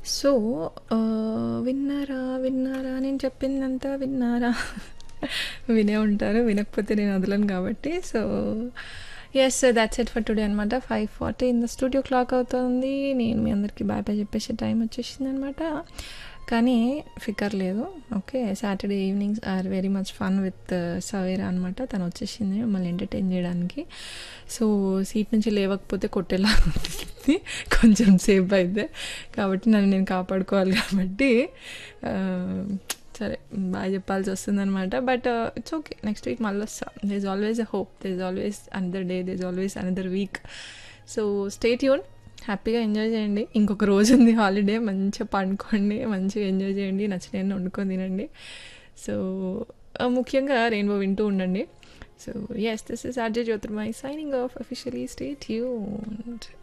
So ఆహ్, విన్నారా? విన్నారా? నేను చెప్పిందంతా విన్నారా? వినే ఉంటారు. వినకపోతే నేను వదలను కాబట్టి. So, yes that's it for today అనమాట. 5:40 ఇన్ ద స్టూడియో క్లాక్ అవుతోంది. నేను మీ అందరికీ బాయ్ బాయ్ చెప్పేసే టైం వచ్చేసిందనమాట. కానీ ఫికర్ లేదు. Okay. Saturday evenings are very much fun with Savera అనమాట. తను వచ్చేసింది మమ్మల్ని ఎంటర్‌టైన్ చేయడానికి. సో, సీట్ నుంచి లేవకపోతే కొట్టేలా ఉంటుంది. కొంచెం సేపు అయితే. కాబట్టి నన్ను నేను కాపాడుకోవాలి కాబట్టి ఆహ్, సరే బాయ్ చెప్పాల్సి వస్తుందనమాట. But it's okay. Next week మళ్ళొస్తా. There is always a hope. There is always another day. There is always another week. So, stay tune. హ్యాపీగా ఎంజాయ్ చేయండి. ఇంకొక రోజు ఉంది హాలిడే. మంచిగా పండుకోండి. మంచిగా ఎంజాయ్ చేయండి. నచ్చినయన్ని వండుకొని తినండి. సో, ఆహ్, ముఖ్యంగా రెయిన్బో వింటూ ఉండండి. So, yes this is RJ Jyothirmayi signing off officially stay tuned.